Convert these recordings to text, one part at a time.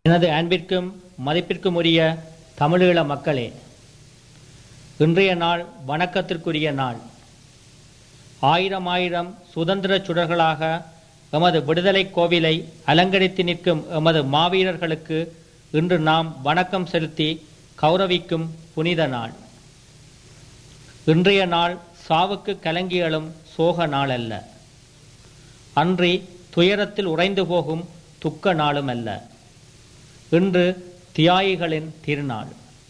எனது அன்பிற்கும் மதிப்பிற்கும் உரிய தமிழீழ மக்களே இன்றைய நாள் வணக்கத்திற்குரிய நாள் ஆயிரம் ஆயிரம் சுதந்திர சுடர்களாக எமது விடுதலை கோவிலை அலங்கரித்து நிற்கும் எமது மாவீரர்களுக்கு இன்று நாம் வணக்கம் செலுத்தி கௌரவிக்கும் புனித நாள் இன்றைய நாள் சாவுக்கு கலங்கி எழும் சோக நாள் அல்ல அன்றி துயரத்தில் உறைந்து போகும் துக்க நாளும் அல்ல இன்று தியாகிகளின் திருநாள்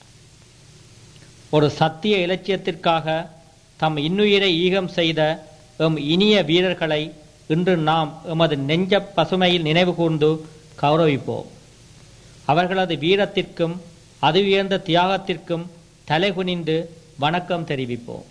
ஒரு சத்திய இலட்சியத்திற்காக தம் இன்னுயிரை ஈகம் செய்த எம் இனிய வீரர்களை இன்று நாம் எமது நெஞ்ச பசுமையில் நினைவு கூர்ந்து கௌரவிப்போம் அவர்களது வீரத்திற்கும் அது உயர்ந்த தியாகத்திற்கும் தலைகுனிந்து வணக்கம் தெரிவிப்போம்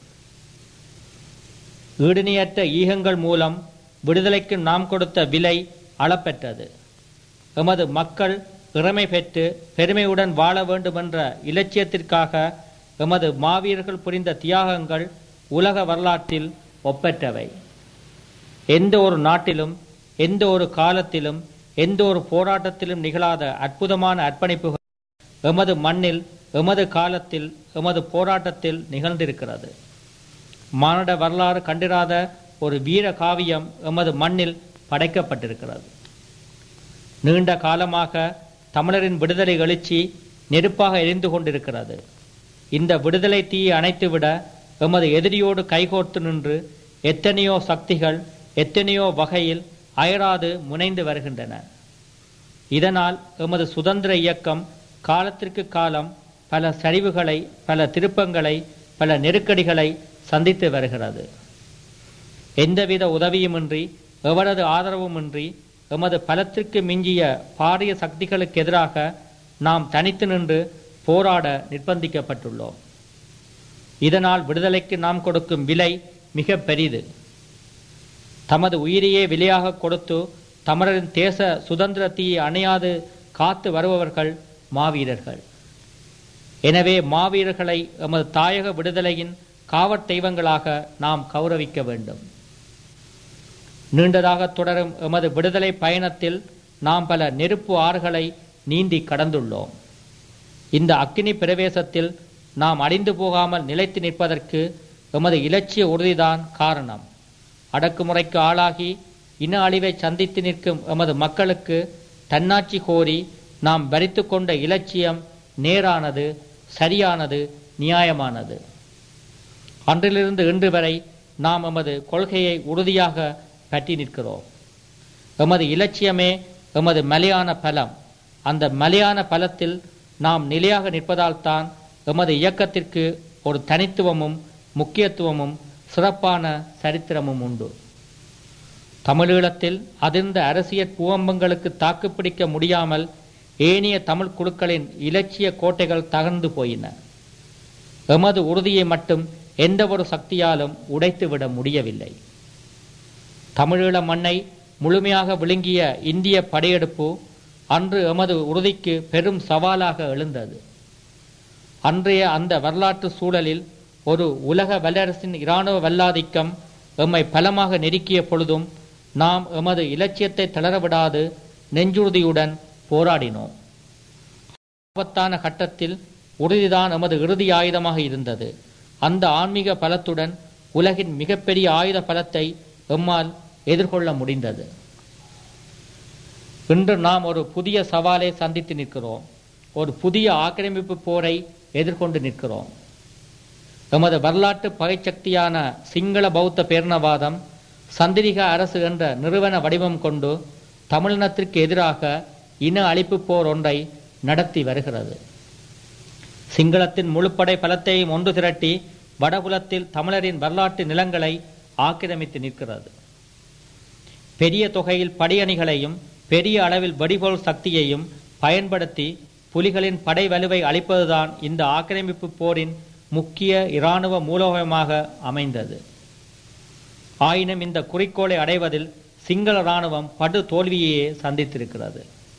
ஈடுநியற்ற ஈகங்கள் மூலம் விடுதலைக்கு நாம் கொடுத்த விலை அளப்பெற்றது எமது மக்கள் இறமை பெற்று பெருமையுடன் வாழ வேண்டுமென்ற இலட்சியத்திற்காக எமது மாவீரர்கள் புரிந்த தியாகங்கள் உலக வரலாற்றில் ஒப்பற்றவை எந்த ஒரு நாட்டிலும் எந்த ஒரு காலத்திலும் எந்த ஒரு போராட்டத்திலும் நிகழாத அற்புதமான அர்ப்பணிப்புகள் எமது மண்ணில் எமது காலத்தில் எமது போராட்டத்தில் நிகழ்ந்திருக்கிறது மானுட வரலாறு கண்டிராத ஒரு வீர காவியம் எமது மண்ணில் படைக்கப்பட்டிருக்கிறது நீண்ட காலமாக தமிழரின் விடுதலை எழுச்சி நெருப்பாக எரிந்து கொண்டிருக்கிறது இந்த விடுதலை தீயை அணைத்துவிட எமது எதிரியோடு கைகோர்த்து நின்று எத்தனையோ சக்திகள் எத்தனையோ வகையில் அயராது முனைந்து வருகின்றன இதனால் எமது சுதந்திர இயக்கம் காலத்திற்கு காலம் பல சரிவுகளை பல திருப்பங்களை பல நெருக்கடிகளை சந்தித்து வருகிறது எந்தவித உதவியுமின்றி எவரது ஆதரவுமின்றி எமது பலத்திற்கு மிஞ்சிய பாரிய சக்திகளுக்கு எதிராக நாம் தனித்து நின்று போராட நிர்பந்திக்கப்பட்டுள்ளோம் இதனால் விடுதலைக்கு நாம் கொடுக்கும் விலை மிக பெரிது தமது உயிரையே விலையாக கொடுத்து தமிழரின் தேச சுதந்திர தீயை அணையாது காத்து வருபவர்கள் மாவீரர்கள் எனவே மாவீரர்களை எமது தாயக விடுதலையின் காவற் தெய்வங்களாக நாம் கௌரவிக்க வேண்டும் நீண்டதாக தொடரும் எமது விடுதலை பயணத்தில் நாம் பல நெருப்பு ஆறுகளை நீந்தி கடந்துள்ளோம் இந்த அக்கினி பிரவேசத்தில் நாம் அடிந்து போகாமல் நிலைத்து நிற்பதற்கு எமது இலட்சிய உறுதிதான் காரணம் அடக்குமுறைக்கு ஆளாகி இன அழிவை சந்தித்து நிற்கும் எமது மக்களுக்கு தன்னாட்சி கோரி நாம் வரித்து கொண்ட இலட்சியம் நேரானது சரியானது நியாயமானது அன்றிலிருந்து இன்று வரை நாம் எமது கொள்கையை உறுதியாக பற்றி நிற்கிறோம் எமது இலட்சியமே எமது மலையான பலம் அந்த மலையான பலத்தில் நாம் நிலையாக நிற்பதால் தான் எமது இயக்கத்திற்கு ஒரு தனித்துவமும் முக்கியத்துவமும் சிறப்பான சரித்திரமும் உண்டு தமிழீழத்தில் அதிர்ந்த அரசியல் பூவம்பங்களுக்கு தாக்குப்பிடிக்க முடியாமல் ஏனைய தமிழ் குழுக்களின் இலட்சிய கோட்டைகள் தகர்ந்து போயின எமது உறுதியை மட்டும் எந்த ஒரு சக்தியாலும் உடைத்துவிட முடியவில்லை தமிழீழ மண்ணை முழுமையாக விழுங்கிய இந்திய படையெடுப்பு அன்று எமது உறுதிக்கு பெரும் சவாலாக எழுந்தது அன்றைய அந்த வரலாற்று சூழலில் ஒரு உலக வல்லரசின் இராணுவ வல்லாதிக்கம் எம்மை பலமாக நெருக்கிய பொழுதும் நாம் எமது இலட்சியத்தை தளரவிடாது நெஞ்சுறுதியுடன் போராடினோம் ஆபத்தான கட்டத்தில் உறுதிதான் எமது இறுதி ஆயுதமாக இருந்தது அந்த ஆன்மீக பலத்துடன் உலகின் மிகப்பெரிய ஆயுத பலத்தை எம்மால் எதிர்கொள்ள முடிந்தது இன்று நாம் ஒரு புதிய சவாலை சந்தித்து நிற்கிறோம் ஒரு புதிய ஆக்கிரமிப்பு போரை எதிர்கொண்டு நிற்கிறோம் எமது வரலாற்று பகைச்சக்தியான சிங்கள பௌத்த பேரணவாதம் சந்திரிக அரசு என்ற நிறுவன வடிவம் கொண்டு தமிழினத்திற்கு எதிராக இன அழிப்பு போர் ஒன்றை நடத்தி வருகிறது சிங்களத்தின் முழுப்படை பலத்தையும் ஒன்று திரட்டி வடபுலத்தில் தமிழரின் வரலாற்று நிலங்களை ஆக்கிரமித்து நிற்கிறது பெரிய தொகையில் படியணிகளையும் பெரிய அளவில் வெடிபொருள் சக்தியையும் பயன்படுத்தி புலிகளின் படை வலுவை அளிப்பதுதான் இந்த ஆக்கிரமிப்பு போரின் முக்கிய இராணுவ மூலோகமாக அமைந்தது ஆயினும் இந்த குறிக்கோளை அடைவதில் சிங்கள இராணுவம் படு தோல்வியையே சந்தித்திருக்கிறது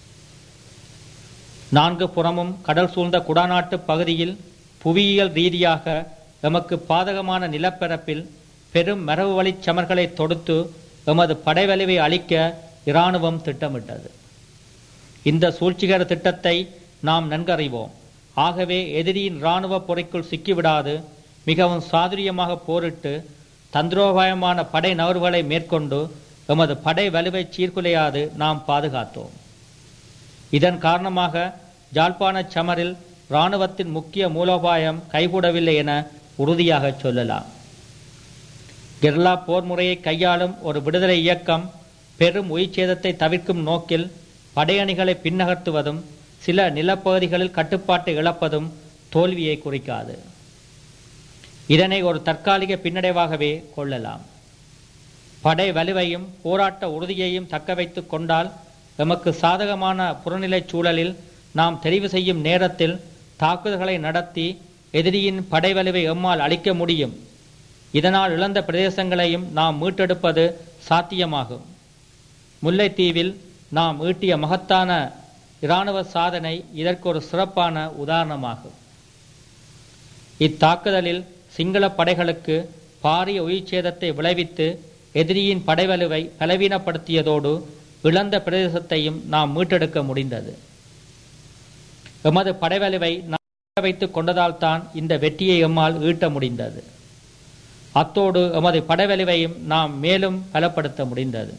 நான்கு புறமும் கடல் சூழ்ந்த குடாநாட்டு பகுதியில் புவியியல் ரீதியாக எமக்கு பாதகமான நிலப்பரப்பில் பெரும் மரபு வழிச் சமர்களை தொடுத்து எமது படைவலிவை அளிக்க இராணுவம் திட்டமிட்டது இந்த சூழ்ச்சிகர திட்டத்தை நாம் நன்கறிவோம் ஆகவே எதிரியின் இராணுவ பொறைக்குள் சிக்கிவிடாது மிகவும் சாதுரியமாக போரிட்டு தந்திரோபாயமான படை நகர்வுகளை மேற்கொண்டு எமது படை வலுவை சீர்குலையாது நாம் பாதுகாத்தோம் இதன் காரணமாக ஜாழ்ப்பாண சமரில் இராணுவத்தின் முக்கிய மூலோபாயம் கைகூடவில்லை என உறுதியாக சொல்லலாம் கெர்லா போர் முறையை கையாளும் ஒரு விடுதலை இயக்கம் பெரும் உயிர்ச்சேதத்தை தவிர்க்கும் நோக்கில் படையணிகளை பின்னகர்த்துவதும் சில நிலப்பகுதிகளில் கட்டுப்பாட்டை இழப்பதும் தோல்வியை குறிக்காது இதனை ஒரு தற்காலிக பின்னடைவாகவே கொள்ளலாம் படை வலுவையும் போராட்ட உறுதியையும் தக்க வைத்துக் கொண்டால் எமக்கு சாதகமான புறநிலை சூழலில் நாம் தெரிவு செய்யும் நேரத்தில் தாக்குதல்களை நடத்தி எதிரியின் படை வலுவை எம்மால் அளிக்க முடியும் இதனால் இழந்த பிரதேசங்களையும் நாம் மீட்டெடுப்பது சாத்தியமாகும் முல்லைத்தீவில் நாம் ஈட்டிய மகத்தான இராணுவ சாதனை இதற்கு ஒரு சிறப்பான உதாரணமாகும் இத்தாக்குதலில் சிங்கள படைகளுக்கு பாரிய உயிர்ச்சேதத்தை விளைவித்து எதிரியின் படைவலுவை பலவீனப்படுத்தியதோடு இழந்த பிரதேசத்தையும் நாம் மீட்டெடுக்க முடிந்தது எமது படைவலுவை நாம் வைத்துக் கொண்டதால் தான் இந்த வெற்றியை எம்மால் ஈட்ட முடிந்தது அத்தோடு எமது படைவலுவையும் நாம் மேலும் பலப்படுத்த முடிந்தது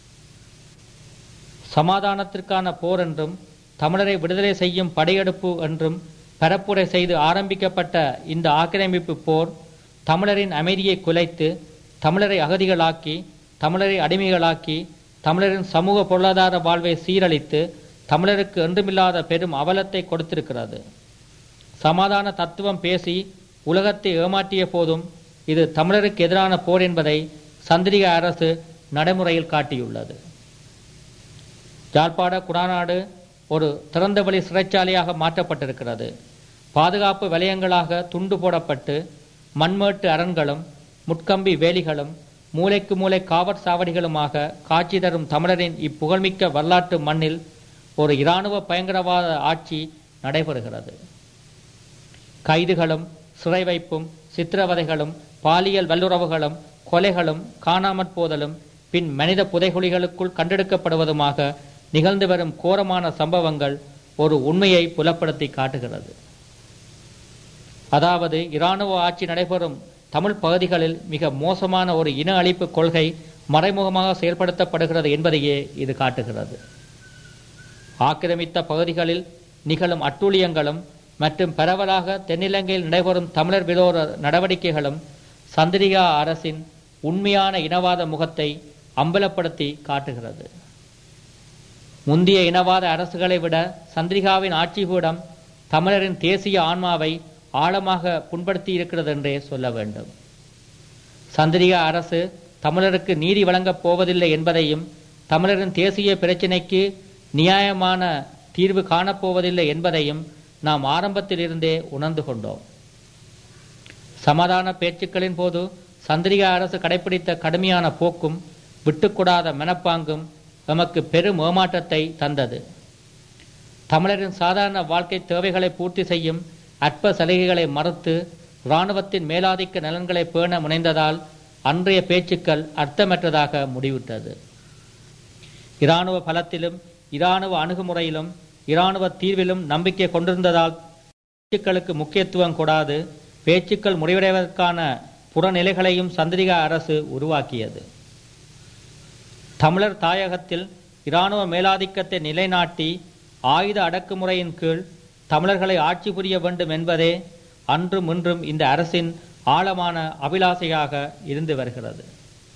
சமாதானத்திற்கான போர் என்றும் தமிழரை விடுதலை செய்யும் படையெடுப்பு என்றும் பரப்புரை செய்து ஆரம்பிக்கப்பட்ட இந்த ஆக்கிரமிப்பு போர் தமிழரின் அமைதியை குலைத்து தமிழரை அகதிகளாக்கி தமிழரை அடிமைகளாக்கி தமிழரின் சமூக பொருளாதார வாழ்வை சீரழித்து தமிழருக்கு என்றுமில்லாத பெரும் அவலத்தை கொடுத்திருக்கிறது சமாதான தத்துவம் பேசி உலகத்தை ஏமாற்றிய போதும் இது தமிழருக்கு எதிரான போர் என்பதை சந்திரிக அரசு நடைமுறையில் காட்டியுள்ளது யாழ்ப்பாண குடாநாடு ஒரு திறந்தவெளி சிறைச்சாலையாக மாற்றப்பட்டிருக்கிறது பாதுகாப்பு வலயங்களாக துண்டு போடப்பட்டு மண்மேட்டு அரண்களும் முட்கம்பி வேலிகளும் மூலைக்கு மூலை காவற் சாவடிகளுமாக காட்சி தரும் தமிழரின் இப்புகழ்மிக்க வரலாற்று மண்ணில் ஒரு இராணுவ பயங்கரவாத ஆட்சி நடைபெறுகிறது கைதுகளும் சிறை வைப்பும் சித்திரவதைகளும் பாலியல் வல்லுறவுகளும் கொலைகளும் காணாமற் போதலும் பின் மனித புதைகுழிகளுக்குள் கண்டெடுக்கப்படுவதுமாக நிகழ்ந்து வரும் கோரமான சம்பவங்கள் ஒரு உண்மையை புலப்படுத்தி காட்டுகிறது அதாவது இராணுவ ஆட்சி நடைபெறும் தமிழ் பகுதிகளில் மிக மோசமான ஒரு இன அழிப்பு கொள்கை மறைமுகமாக செயல்படுத்தப்படுகிறது என்பதையே இது காட்டுகிறது ஆக்கிரமித்த பகுதிகளில் நிகழும் அட்டூழியங்களும் மற்றும் பரவலாக தென்னிலங்கையில் நடைபெறும் தமிழர் விரோத நடவடிக்கைகளும் சந்திரிகா அரசின் உண்மையான இனவாத முகத்தை அம்பலப்படுத்தி காட்டுகிறது முந்தைய இனவாத அரசுகளை விட சந்திரிகாவின் ஆட்சிபீடம் தமிழரின் தேசிய ஆன்மாவை ஆழமாக புண்படுத்தி இருக்கிறது என்றே சொல்ல வேண்டும் சந்திரிகா அரசு தமிழருக்கு நீதி வழங்கப் போவதில்லை என்பதையும் தமிழரின் தேசிய பிரச்சினைக்கு நியாயமான தீர்வு காணப்போவதில்லை என்பதையும் நாம் ஆரம்பத்திலிருந்தே உணர்ந்து கொண்டோம் சமாதான பேச்சுக்களின் போது சந்திரிகா அரசு கடைபிடித்த கடுமையான போக்கும் விட்டுக்கூடாத மனப்பாங்கும் எமக்கு பெரும் ஏமாற்றத்தை தந்தது தமிழரின் சாதாரண வாழ்க்கை தேவைகளை பூர்த்தி செய்யும் அற்ப சலுகைகளை மறுத்து இராணுவத்தின் மேலாதிக்க நலன்களை பேண முனைந்ததால் அன்றைய பேச்சுக்கள் அர்த்தமற்றதாக முடிவிட்டது இராணுவ பலத்திலும் இராணுவ அணுகுமுறையிலும் இராணுவ தீர்விலும் நம்பிக்கை கொண்டிருந்ததால் பேச்சுக்களுக்கு முக்கியத்துவம் கொடாது பேச்சுக்கள் முடிவடைவதற்கான புறநிலைகளையும் சந்திரிகா அரசு உருவாக்கியது தமிழர் தாயகத்தில் இராணுவ மேலாதிக்கத்தை நிலைநாட்டி ஆயுத அடக்குமுறையின் கீழ் தமிழர்களை ஆட்சி புரிய வேண்டும் என்பதே அன்றும் இன்றும் இந்த அரசின் ஆழமான அபிலாசையாக இருந்து வருகிறது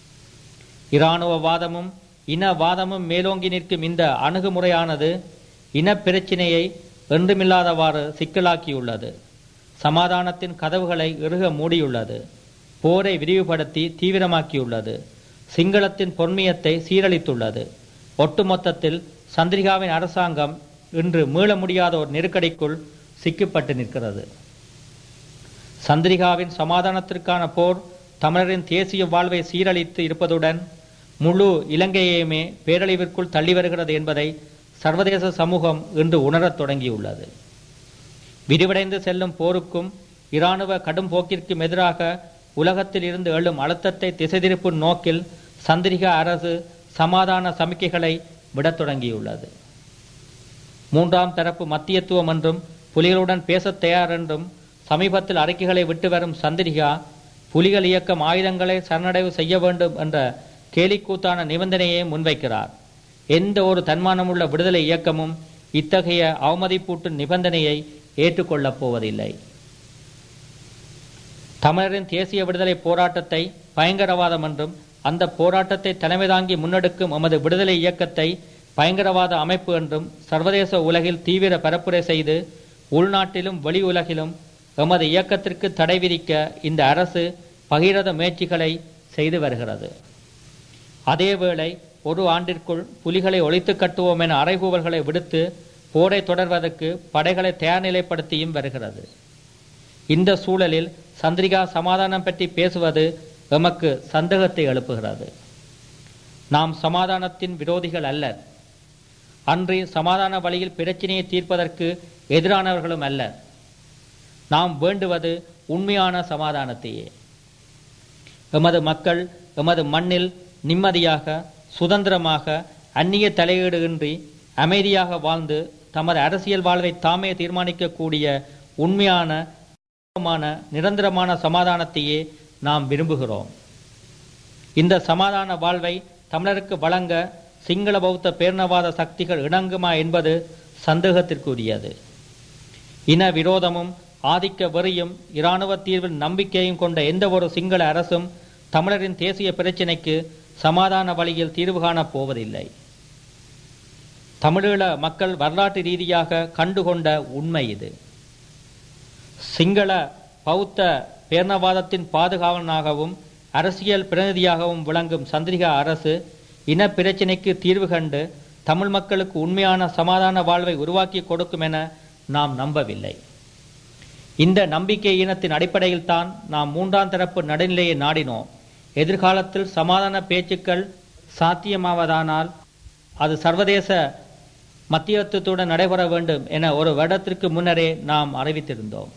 இராணுவவாதமும் இனவாதமும் மேலோங்கி நிற்கும் இந்த அணுகுமுறையானது இனப்பிரச்சினையை என்றுமில்லாதவாறு சிக்கலாக்கியுள்ளது சமாதானத்தின் கதவுகளை இறுக மூடியுள்ளது போரை விரிவுபடுத்தி தீவிரமாக்கியுள்ளது சிங்களத்தின் பொன்மியத்தை சீரழித்துள்ளது ஒட்டுமொத்தத்தில் சந்திரிகாவின் அரசாங்கம் இன்று மீள முடியாத ஒரு நெருக்கடிக்குள் சிக்கப்பட்டு நிற்கிறது சந்திரிகாவின் சமாதானத்திற்கான போர் தமிழரின் தேசிய வாழ்வை சீரழித்து இருப்பதுடன் முழு இலங்கையையுமே பேரழிவிற்குள் தள்ளி வருகிறது என்பதை சர்வதேச சமூகம் இன்று உணரத் தொடங்கியுள்ளது விரிவடைந்து செல்லும் போருக்கும் இராணுவ கடும் போக்கிற்கும் எதிராக உலகத்தில் இருந்து எழும் அழுத்தத்தை திசை திருப்பும் நோக்கில் சந்திரிகா அரசு சமாதான சமிக்கைகளை விடத் தொடங்கியுள்ளது மூன்றாம் தரப்பு மத்தியத்துவம் என்றும் புலிகளுடன் பேசத் தயார் என்றும் சமீபத்தில் அறிக்கைகளை விட்டு வரும் சந்திரிகா புலிகள் இயக்கம் ஆயுதங்களை சரணடைவு செய்ய வேண்டும் என்ற கேலிக்கூத்தான நிபந்தனையை முன்வைக்கிறார் எந்த ஒரு தன்மானமுள்ள விடுதலை இயக்கமும் இத்தகைய அவமதிப்பூட்டும் நிபந்தனையை ஏற்றுக்கொள்ளப் போவதில்லை தமிழரின் தேசிய விடுதலை போராட்டத்தை பயங்கரவாதம் என்றும் அந்த போராட்டத்தை தலைமை தாங்கி முன்னெடுக்கும் எமது விடுதலை இயக்கத்தை பயங்கரவாத அமைப்பு என்றும் சர்வதேச உலகில் தீவிர பரப்புரை செய்து உள்நாட்டிலும் வெளி உலகிலும் எமது இயக்கத்திற்கு தடை விதிக்க இந்த அரசு பகிரத முயற்சிகளை செய்து வருகிறது அதேவேளை ஒரு ஆண்டிற்குள் புலிகளை ஒழித்து கட்டுவோம் என அறைகூவல்களை விடுத்து போரை தொடர்வதற்கு படைகளை தயார் நிலைப்படுத்தியும் வருகிறது இந்த சூழலில் சந்திரிகா சமாதானம் பற்றி பேசுவது எமக்கு சந்தேகத்தை எழுப்புகிறது நாம் சமாதானத்தின் விரோதிகள் அல்ல அன்றி சமாதான வழியில் பிரச்சினையை தீர்ப்பதற்கு எதிரானவர்களும் அல்ல நாம் வேண்டுவது உண்மையான சமாதானத்தையே எமது மக்கள் எமது மண்ணில் நிம்மதியாக சுதந்திரமாக அந்நிய தலையீடுயின்றி அமைதியாக வாழ்ந்து தமது அரசியல் வாழ்வை தாமே தீர்மானிக்கக்கூடிய உண்மையான நிரந்தரமான சமாதானத்தையே நாம் விரும்புகிறோம் இந்த சமாதான வாழ்வை தமிழருக்கு வழங்க சிங்கள பௌத்த பேர்ணவாத சக்திகள் இணங்குமா என்பது சந்தேகத்திற்குரியது இன விரோதமும் ஆதிக்க வெறியும் இராணுவ தீர்வில் நம்பிக்கையும் கொண்ட எந்த ஒரு சிங்கள அரசும் தமிழரின் தேசிய பிரச்சினைக்கு சமாதான வழியில் தீர்வு காணப் போவதில்லை தமிழீழ மக்கள் வரலாற்று ரீதியாக கண்டுகொண்ட உண்மை இது சிங்கள பௌத்த பேர்ணவாதத்தின் பாதுகாவலனாகவும் அரசியல் பிரதிநிதியாகவும் விளங்கும் சந்திரிகா அரசு இன பிரச்சினைக்கு தீர்வு கண்டு தமிழ் மக்களுக்கு உண்மையான சமாதான வாழ்வை உருவாக்கி கொடுக்கும் என நாம் நம்பவில்லை இந்த நம்பிக்கை இனத்தின் அடிப்படையில் தான் நாம் மூன்றாம் தரப்பு நடுநிலையை நாடினோம் எதிர்காலத்தில் சமாதான பேச்சுக்கள் சாத்தியமாவதானால் அது சர்வதேச மத்தியத்துவத்துடன் நடைபெற வேண்டும் என ஒரு வருடத்திற்கு முன்னரே நாம் அறிவித்திருந்தோம்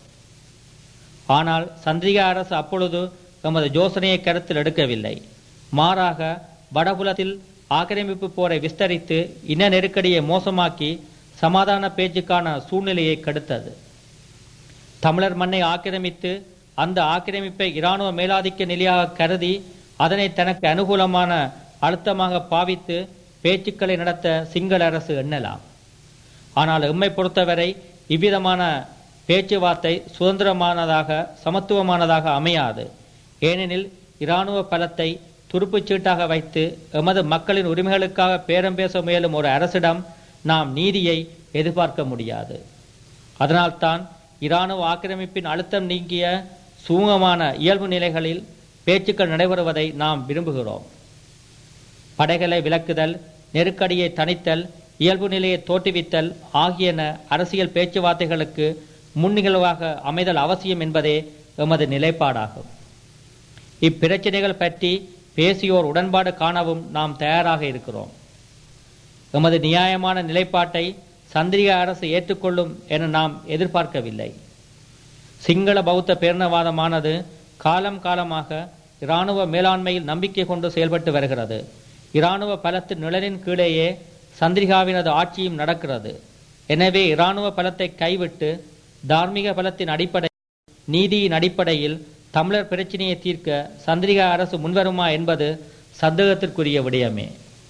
ஆனால் சந்திரிகா அரசு அப்பொழுது தமது யோசனையை கருத்தில் எடுக்கவில்லை மாறாக வடபுலத்தில் ஆக்கிரமிப்பு போரை விஸ்தரித்து இன நெருக்கடியை மோசமாக்கி சமாதான பேச்சுக்கான சூழ்நிலையை கெடுத்தது தமிழர் மண்ணை ஆக்கிரமித்து அந்த ஆக்கிரமிப்பை இராணுவ மேலாதிக்க நிலையாக கருதி அதனை தனக்கு அனுகூலமான அழுத்தமாக பாவித்து பேச்சுக்களை நடத்த சிங்கள அரசு எண்ணலாம் ஆனால் எம்மை பொறுத்தவரை இவ்விதமான பேச்சுவார்த்தை சுதந்திரமானதாக சமத்துவமானதாக அமையாது ஏனெனில் இராணுவ பலத்தை துருப்புச் சீட்டாக வைத்து எமது மக்களின் உரிமைகளுக்காக பேரம் பேச முயலும் ஒரு அரசிடம் நாம் நீதியை எதிர்பார்க்க முடியாது அதனால்தான் இராணுவ ஆக்கிரமிப்பின் அழுத்தம் நீங்கிய சுமூகமான இயல்பு நிலைகளில் பேச்சுக்கள் நடைபெறுவதை நாம் விரும்புகிறோம் படைகளை விலக்குதல் நெருக்கடியை தணித்தல் இயல்பு நிலையை தோற்றுவித்தல் ஆகியன அரசியல் பேச்சுவார்த்தைகளுக்கு முன்னிகழ்வாக அமைதல் அவசியம் என்பதே எமது நிலைப்பாடாகும் இப்பிரச்சனைகள் பற்றி பேசியோர் உடன்பாடு காணவும் நாம் தயாராக இருக்கிறோம் எமது நியாயமான நிலைப்பாட்டை சந்திரிகா அரசு ஏற்றுக்கொள்ளும் என நாம் எதிர்பார்க்கவில்லை சிங்கள பௌத்த பேரணவாதமானது காலம் காலமாக இராணுவ மேலாண்மையில் நம்பிக்கை கொண்டு செயல்பட்டு வருகிறது இராணுவ பலத்தின் நிழலின் கீழேயே சந்திரிகாவினது ஆட்சியும் நடக்கிறது எனவே இராணுவ பலத்தை கைவிட்டு தார்மீக பலத்தின் அடிப்படை நீதியின் அடிப்படையில் தமிழர் பிரச்சனையை தீர்க்க சந்திரிகா அரசு முன்வருமா என்பது சந்தேகத்திற்குரிய விடயமே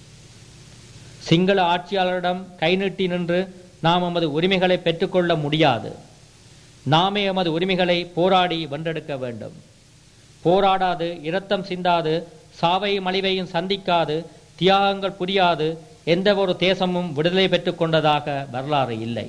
சிங்கள ஆட்சியாளரிடம் கை நீட்டி நின்று நாம் எமது உரிமைகளை பெற்றுக்கொள்ள முடியாது நாமே எமது உரிமைகளை போராடி வென்றெடுக்க வேண்டும் போராடாது இரத்தம் சிந்தாது சாவையும் அழிவையும் சந்திக்காது தியாகங்கள் புரியாது எந்த ஒரு தேசமும் விடுதலை பெற்றுக் கொண்டதாக வரலாறு இல்லை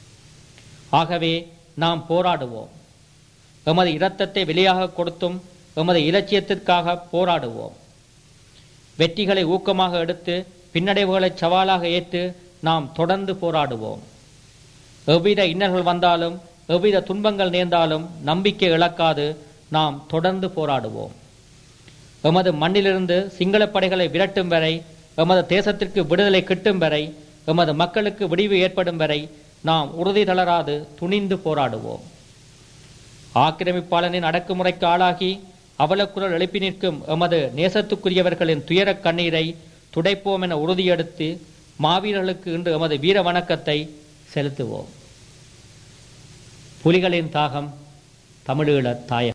ஆகவே நாம் போராடுவோம் எமது இரத்தத்தை வெளியாக கொடுத்தும் எமது இலட்சியத்திற்காக போராடுவோம் வெற்றிகளை ஊக்கமாக எடுத்து பின்னடைவுகளை சவாலாக ஏற்று நாம் தொடர்ந்து போராடுவோம் எவ்வித இன்னல்கள் வந்தாலும் எவ்வித துன்பங்கள் நேர்ந்தாலும் நம்பிக்கை இழக்காது நாம் தொடர்ந்து போராடுவோம் எமது மண்ணிலிருந்து சிங்கள படைகளை விரட்டும் வரை எமது தேசத்திற்கு விடுதலை கிட்டும் வரை எமது மக்களுக்கு விடிவு ஏற்படும் வரை நாம் உறுதி தளராது துணிந்து போராடுவோம் ஆக்கிரமிப்பாளனின் அடக்குமுறைக்கு ஆளாகி அவலக்குரல் எழுப்பி நிற்கும் எமது நேசத்துக்குரியவர்களின் துயரக் கண்ணீரை துடைப்போம் என உறுதியெடுத்து மாவீரர்களுக்கு இன்று எமது வீர வணக்கத்தை செலுத்துவோம் புலிகளின் தாகம் தமிழீழ தாயகம்